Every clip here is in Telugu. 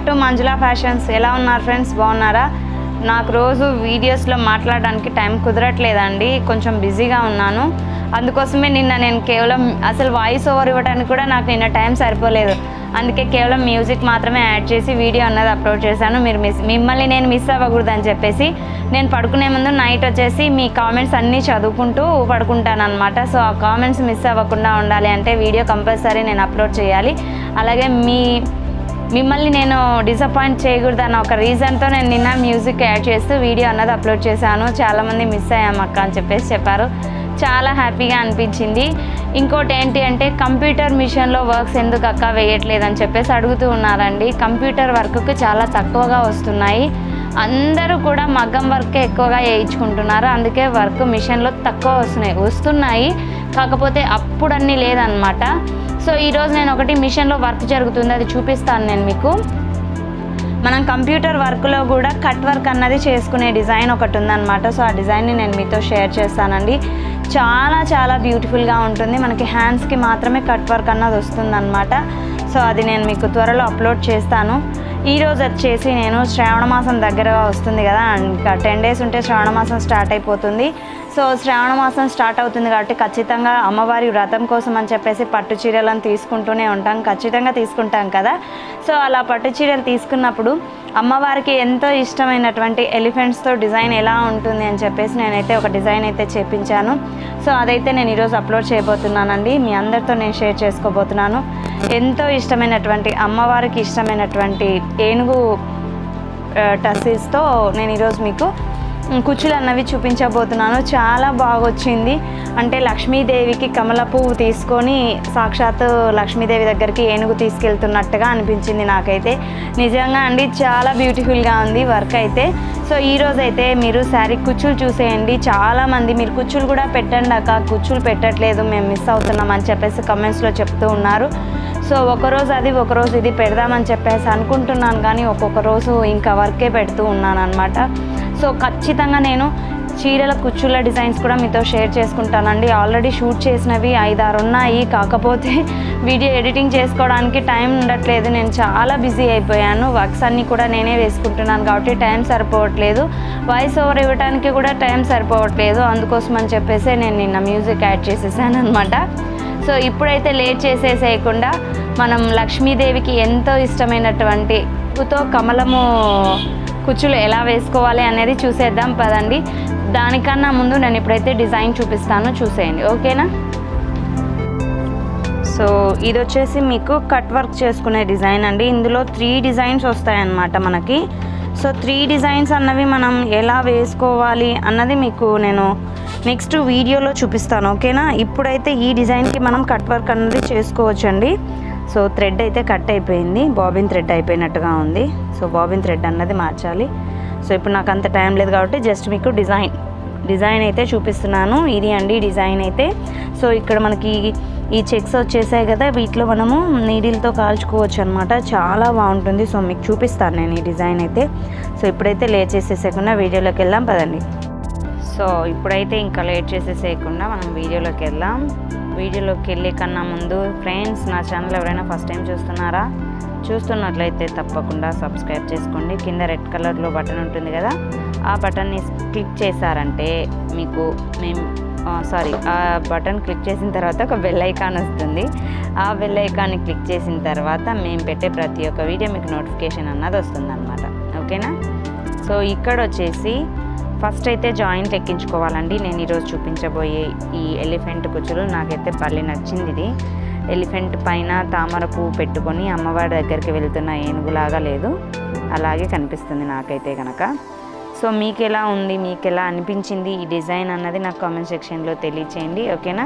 టు మంజులా ఫ్యాషన్స్ ఎలా ఉన్నారు ఫ్రెండ్స్ బాగున్నారా నాకు రోజు వీడియోస్లో మాట్లాడడానికి టైం కుదరట్లేదండి కొంచెం బిజీగా ఉన్నాను అందుకోసమే నిన్న నేను కేవలం అసలు వాయిస్ ఓవర్ ఇవ్వడానికి కూడా నాకు నిన్న టైం సరిపోలేదు అందుకే కేవలం మ్యూజిక్ మాత్రమే యాడ్ చేసి వీడియో అన్నది అప్లోడ్ చేశాను మీరు మిస్ మిమ్మల్ని నేను మిస్ అవ్వకూడదు అని చెప్పేసి నేను పడుకునే ముందు నైట్ వచ్చేసి మీ కామెంట్స్ అన్నీ చదువుకుంటూ పడుకుంటాను అనమాట సో ఆ కామెంట్స్ మిస్ అవ్వకుండా ఉండాలి అంటే వీడియో కంపల్సరీ నేను అప్లోడ్ చేయాలి అలాగే మీ మిమ్మల్ని నేను డిసప్పాయింట్ చేయకూడదు అన్న ఒక రీజన్తో నేను నిన్న మ్యూజిక్ యాడ్ చేస్తూ వీడియో అన్నది అప్లోడ్ చేశాను చాలామంది మిస్ అయ్యాం అక్క అని చెప్పేసి చెప్పారు చాలా హ్యాపీగా అనిపించింది ఇంకోటి ఏంటి అంటే కంప్యూటర్ మిషన్లో వర్క్స్ ఎందుకు అక్క వేయట్లేదని చెప్పేసి అడుగుతూ ఉన్నారండి కంప్యూటర్ వర్క్కి చాలా తక్కువగా వస్తున్నాయి అందరూ కూడా మగ్గం వర్కే ఎక్కువగా వేయించుకుంటున్నారు అందుకే వర్క్ మిషన్లో తక్కువ వస్తున్నాయి వస్తున్నాయి కాకపోతే అప్పుడన్నీ లేదనమాట సో ఈరోజు నేను ఒకటి మిషన్లో వర్క్ జరుగుతుంది అది చూపిస్తాను నేను మీకు మనం కంప్యూటర్ వర్క్లో కూడా కట్ వర్క్ అన్నది చేసుకునే డిజైన్ ఒకటి ఉందన్నమాట సో ఆ డిజైన్ని నేను మీతో షేర్ చేస్తానండి చాలా చాలా బ్యూటిఫుల్గా ఉంటుంది మనకి హ్యాండ్స్కి మాత్రమే కట్ వర్క్ అన్నది వస్తుందన్నమాట సో అది నేను మీకు త్వరలో అప్లోడ్ చేస్తాను ఈరోజు వచ్చేసి నేను శ్రావణ మాసం దగ్గరగా వస్తుంది కదా ఇంకా టెన్ డేస్ ఉంటే శ్రావణ మాసం స్టార్ట్ అయిపోతుంది సో శ్రావణ మాసం స్టార్ట్ అవుతుంది కాబట్టి ఖచ్చితంగా అమ్మవారి వ్రతం కోసం అని చెప్పేసి పట్టు చీరలను తీసుకుంటూనే ఉంటాం ఖచ్చితంగా తీసుకుంటాం కదా సో అలా పట్టు చీరలు తీసుకున్నప్పుడు అమ్మవారికి ఎంతో ఇష్టమైనటువంటి ఎలిఫెంట్స్తో డిజైన్ ఎలా ఉంటుంది అని చెప్పేసి నేనైతే ఒక డిజైన్ అయితే చేపించాను సో అదైతే నేను ఈరోజు అప్లోడ్ చేయబోతున్నానండి మీ అందరితో నేను షేర్ చేసుకోబోతున్నాను ఎంతో ఇష్టమైనటువంటి అమ్మవారికి ఇష్టమైనటువంటి ఏనుగు టసీస్తో నేను ఈరోజు మీకు కుచ్చులు అన్నవి చూపించబోతున్నాను చాలా బాగా వచ్చింది అంటే లక్ష్మీదేవికి కమల పువ్వు తీసుకొని సాక్షాత్ లక్ష్మీదేవి దగ్గరికి ఏనుగు తీసుకెళ్తున్నట్టుగా అనిపించింది నాకైతే నిజంగా అండి చాలా బ్యూటిఫుల్గా ఉంది వర్క్ అయితే సో ఈరోజు అయితే మీరు శారీ కుచ్చులు చూసేయండి చాలామంది మీరు కుచ్చులు కూడా పెట్టండి అక్క కుచ్చులు పెట్టట్లేదు మేము మిస్ అవుతున్నాం అని చెప్పేసి కమెంట్స్లో చెప్తూ ఉన్నారు సో ఒకరోజు అది ఒకరోజు ఇది పెడదామని చెప్పేసి అనుకుంటున్నాను కానీ ఒక్కొక్క రోజు ఇంకా వర్కే పెడుతూ ఉన్నాను అనమాట సో ఖచ్చితంగా నేను చీరల కుచ్చుల డిజైన్స్ కూడా మీతో షేర్ చేసుకుంటానండి ఆల్రెడీ షూట్ చేసినవి ఐదారు ఉన్నాయి కాకపోతే వీడియో ఎడిటింగ్ చేసుకోవడానికి టైం ఉండట్లేదు నేను చాలా బిజీ అయిపోయాను వర్క్స్ అన్నీ కూడా నేనే వేసుకుంటున్నాను కాబట్టి టైం సరిపోవట్లేదు వాయిస్ ఓవర్ ఇవ్వడానికి కూడా టైం సరిపోవట్లేదు అందుకోసం అని చెప్పేసి నేను నిన్న మ్యూజిక్ యాడ్ చేసేసాను అనమాట సో ఇప్పుడైతే లేట్ చేసేసేయకుండా మనం లక్ష్మీదేవికి ఎంతో ఇష్టమైనటువంటి పువ్వుతో కమలము కుచ్చులు ఎలా వేసుకోవాలి అనేది చూసేద్దాం పదండి దానికన్నా ముందు నేను ఇప్పుడైతే డిజైన్ చూపిస్తాను చూసేయండి ఓకేనా సో ఇది వచ్చేసి మీకు కట్ వర్క్ చేసుకునే డిజైన్ అండి ఇందులో త్రీ డిజైన్స్ వస్తాయన్నమాట మనకి సో త్రీ డిజైన్స్ అన్నవి మనం ఎలా వేసుకోవాలి అన్నది మీకు నేను నెక్స్ట్ వీడియోలో చూపిస్తాను ఓకేనా ఇప్పుడైతే ఈ డిజైన్కి మనం కట్ వర్క్ అన్నది చేసుకోవచ్చండి సో థ్రెడ్ అయితే కట్ అయిపోయింది బాబిన్ థ్రెడ్ అయిపోయినట్టుగా ఉంది సో బాబిన్ థ్రెడ్ అన్నది మార్చాలి సో ఇప్పుడు నాకు అంత టైం లేదు కాబట్టి జస్ట్ మీకు డిజైన్ డిజైన్ అయితే చూపిస్తున్నాను ఇది అండి డిజైన్ అయితే సో ఇక్కడ మనకి ఈ చెక్స్ వచ్చేసాయి కదా వీటిలో మనము నీడిల్తో కాల్చుకోవచ్చు అనమాట చాలా బాగుంటుంది సో మీకు చూపిస్తాను నేను ఈ డిజైన్ అయితే సో ఇప్పుడైతే లేట్ చేసేసేయకుండా వీడియోలోకి వెళ్దాం పదండి సో ఇప్పుడైతే ఇంకా లేట్ చేసేసేయకుండా మనం వీడియోలోకి వెళ్దాం వీడియోలోకి వెళ్ళే కన్నా ముందు ఫ్రెండ్స్ నా ఛానల్ ఎవరైనా ఫస్ట్ టైం చూస్తున్నారా చూస్తున్నట్లయితే తప్పకుండా సబ్స్క్రైబ్ చేసుకోండి కింద రెడ్ కలర్లో బటన్ ఉంటుంది కదా ఆ బటన్ని క్లిక్ చేశారంటే మీకు మేము సారీ ఆ బటన్ క్లిక్ చేసిన తర్వాత ఒక బెల్ ఐకాన్ వస్తుంది ఆ బెల్ ఐకాన్ని క్లిక్ చేసిన తర్వాత మేము పెట్టే ప్రతి ఒక్క వీడియో మీకు నోటిఫికేషన్ అన్నది వస్తుంది అనమాట ఓకేనా సో ఇక్కడ వచ్చేసి ఫస్ట్ అయితే జాయింట్ ఎక్కించుకోవాలండి నేను ఈరోజు చూపించబోయే ఈ ఎలిఫెంట్ కుచ్చులు నాకైతే భలే నచ్చింది ఇది ఎలిఫెంట్ పైన తామర పువ్వు పెట్టుకొని అమ్మవారి దగ్గరికి వెళ్తున్న ఏనుగులాగా లేదు అలాగే కనిపిస్తుంది నాకైతే కనుక సో మీకు ఎలా ఉంది మీకు ఎలా అనిపించింది ఈ డిజైన్ అన్నది నాకు కామెంట్ సెక్షన్లో తెలియచేయండి ఓకేనా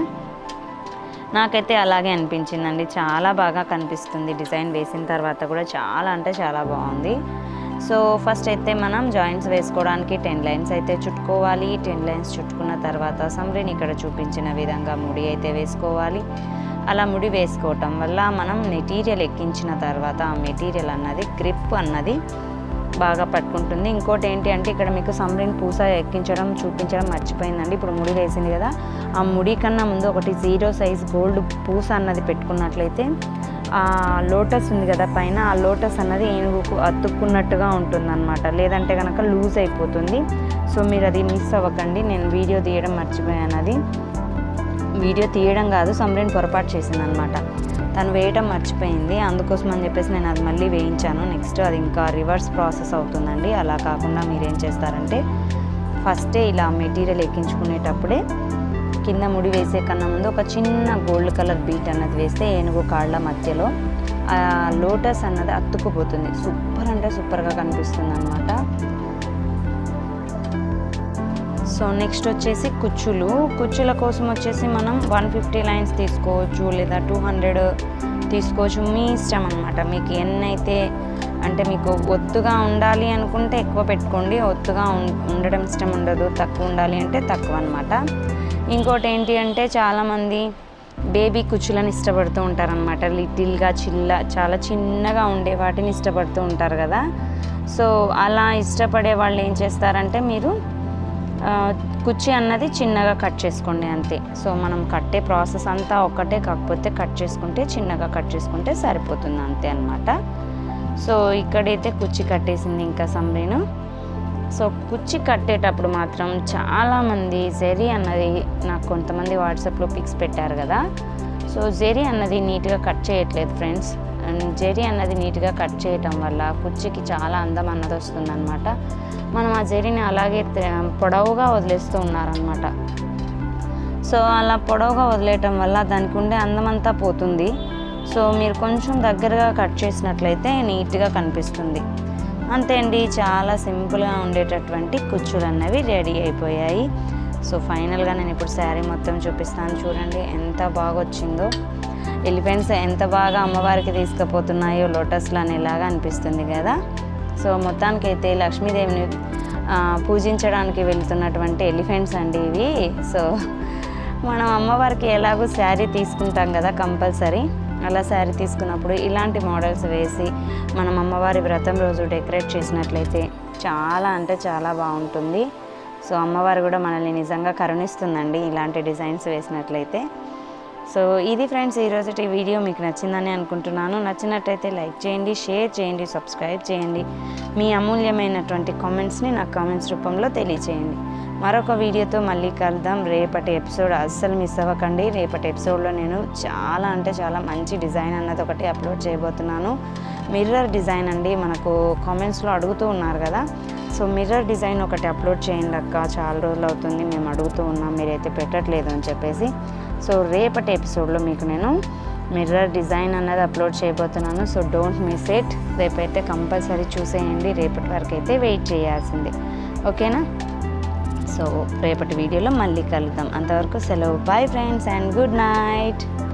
నాకైతే అలాగే అనిపించిందండి చాలా బాగా కనిపిస్తుంది డిజైన్ వేసిన తర్వాత కూడా చాలా అంటే చాలా బాగుంది సో ఫస్ట్ అయితే మనం జాయింట్స్ వేసుకోవడానికి టెన్ లైన్స్ అయితే చుట్టుకోవాలి టెన్ లైన్స్ చుట్టుకున్న తర్వాత సమ్రీని ఇక్కడ చూపించిన విధంగా ముడి అయితే వేసుకోవాలి అలా ముడి వేసుకోవటం వల్ల మనం మెటీరియల్ ఎక్కించిన తర్వాత ఆ మెటీరియల్ అన్నది గ్రిప్ అన్నది బాగా పట్టుకుంటుంది ఇంకోటి ఏంటి అంటే ఇక్కడ మీకు సమ్రిన్ పూస ఎక్కించడం చూపించడం మర్చిపోయిందండి ఇప్పుడు ముడి వేసింది కదా ఆ ముడి కన్నా ముందు ఒకటి జీరో సైజ్ గోల్డ్ పూస అన్నది పెట్టుకున్నట్లయితే ఆ లోటస్ ఉంది కదా పైన ఆ లోటస్ అన్నది ఏనుగుకు అతుక్కున్నట్టుగా ఉంటుందన్నమాట లేదంటే కనుక లూజ్ అయిపోతుంది సో మీరు అది మిస్ అవ్వకండి నేను వీడియో తీయడం మర్చిపోయాను అది వీడియో తీయడం కాదు సమ్రీన్ పొరపాటు చేసింది అనమాట తను వేయడం మర్చిపోయింది అందుకోసం అని చెప్పేసి నేను అది మళ్ళీ వేయించాను నెక్స్ట్ అది ఇంకా రివర్స్ ప్రాసెస్ అవుతుందండి అలా కాకుండా మీరు ఏం చేస్తారంటే ఫస్టే ఇలా మెటీరియల్ ఎక్కించుకునేటప్పుడే కింద ముడి వేసే కన్నా ముందు ఒక చిన్న గోల్డ్ కలర్ బీట్ అన్నది వేస్తే ఏనుగు కాళ్ళ మధ్యలో ఆ లోటస్ అన్నది అతుక్కుపోతుంది సూపర్ అంటే సూపర్గా కనిపిస్తుంది అనమాట సో నెక్స్ట్ వచ్చేసి కుచ్చులు కుచ్చుల కోసం వచ్చేసి మనం వన్ ఫిఫ్టీ లైన్స్ తీసుకోవచ్చు లేదా టూ హండ్రెడ్ తీసుకోవచ్చు మీ ఇష్టం అనమాట మీకు ఎన్నైతే అంటే మీకు ఒత్తుగా ఉండాలి అనుకుంటే ఎక్కువ పెట్టుకోండి ఒత్తుగా ఉం- ఉండడం ఇష్టం ఉండదు తక్కువ ఉండాలి అంటే తక్కువ అనమాట ఇంకోటి ఏంటి అంటే చాలామంది బేబీ కుచ్చులను ఇష్టపడుతూ ఉంటారనమాట లిటిల్గా చిల్ల చాలా చిన్నగా ఉండే వాటిని ఇష్టపడుతూ ఉంటారు కదా సో అలా ఇష్టపడే వాళ్ళు ఏం చేస్తారంటే మీరు ఆ, కుర్చీ అన్నది చిన్నగా కట్ చేసుకోండి అంతే సో మనం కట్టే ప్రాసెస్ అంతా ఒక్కటే కాకపోతే కట్ చేసుకుంటే చిన్నగా కట్ చేసుకుంటే సరిపోతుంది అంతే అనమాట సో ఇక్కడైతే కుర్చీ కట్టేసింది ఇంకా సమ్రీను సో కుర్చీ కట్టేటప్పుడు మాత్రం చాలామంది జెరీ అన్నది నాకు కొంతమంది వాట్సాప్లో పిక్స్ పెట్టారు కదా సో జెరీ అన్నది నీట్గా కట్ చేయట్లేదు ఫ్రెండ్స్ అండ్ జెరీ అన్నది నీట్గా కట్ చేయటం వల్ల కుర్చీకి చాలా అందం అన్నది వస్తుందన్నమాట మనం ఆ జెరీని అలాగే తే- పొడవుగా వదిలేస్తూ ఉన్నారనమాట సో అలా పొడవుగా వదిలేయటం వల్ల దానికి ఉండే అందమంతా పోతుంది సో మీరు కొంచెం దగ్గరగా కట్ చేసినట్లయితే నీట్గా కనిపిస్తుంది అంతే అండి చాలా సింపుల్గా ఉండేటటువంటి కుచ్చులు అన్నవి రెడీ అయిపోయాయి సో ఫైనల్గా నేను ఇప్పుడు శారీ మొత్తం చూపిస్తాను చూడండి ఎంత బాగా వచ్చిందో ఎలిఫెంట్స్ ఎంత బాగా అమ్మవారికి తీసుకుపోతున్నాయో లోటస్లు అనేలాగా అనిపిస్తుంది కదా సో మొత్తానికైతే లక్ష్మీదేవిని ఆ, పూజించడానికి వెళ్తున్నటువంటి ఎలిఫెంట్స్ అండి ఇవి సో మనం అమ్మవారికి ఎలాగో శారీ తీసుకుంటాం కదా కంపల్సరీ అలా శారీ తీసుకున్నప్పుడు ఇలాంటి మోడల్స్ వేసి మనం అమ్మవారి వ్రతం రోజు డెకరేట్ చేసినట్లయితే చాలా అంటే చాలా బాగుంటుంది సో అమ్మవారు కూడా మనల్ని నిజంగా కరుణిస్తుందండి ఇలాంటి డిజైన్స్ వేసినట్లయితే సో ఇది ఫ్రెండ్స్ ఈరోజు వీడియో మీకు నచ్చిందని అనుకుంటున్నాను నచ్చినట్టయితే లైక్ చేయండి షేర్ చేయండి సబ్స్క్రైబ్ చేయండి మీ అమూల్యమైనటువంటి కామెంట్స్ని నాకు కామెంట్స్ రూపంలో తెలియచేయండి మరొక వీడియోతో మళ్ళీ కలుద్దాం రేపటి ఎపిసోడ్ అస్సలు మిస్ అవ్వకండి రేపటి ఎపిసోడ్లో నేను చాలా అంటే చాలా మంచి డిజైన్ అన్నది ఒకటి అప్లోడ్ చేయబోతున్నాను మిర్రర్ డిజైన్ అండి మనకు కామెంట్స్లో అడుగుతూ ఉన్నారు కదా సో మిర్రర్ డిజైన్ ఒకటి అప్లోడ్ చేయండి అక్క చాలా రోజులు అవుతుంది మేము అడుగుతూ ఉన్నాం మీరైతే పెట్టట్లేదు అని చెప్పేసి సో రేపటి ఎపిసోడ్లో మీకు నేను మిర్రర్ డిజైన్ అన్నది అప్లోడ్ చేయబోతున్నాను సో డోంట్ మిస్ ఇట్ రేపైతే కంపల్సరీ చూసేయండి రేపటి వరకు అయితే వెయిట్ చేయాల్సిందే ఓకేనా సో రేపటి వీడియోలో మళ్ళీ కలుద్దాం అంతవరకు సెలవు bye friends and good night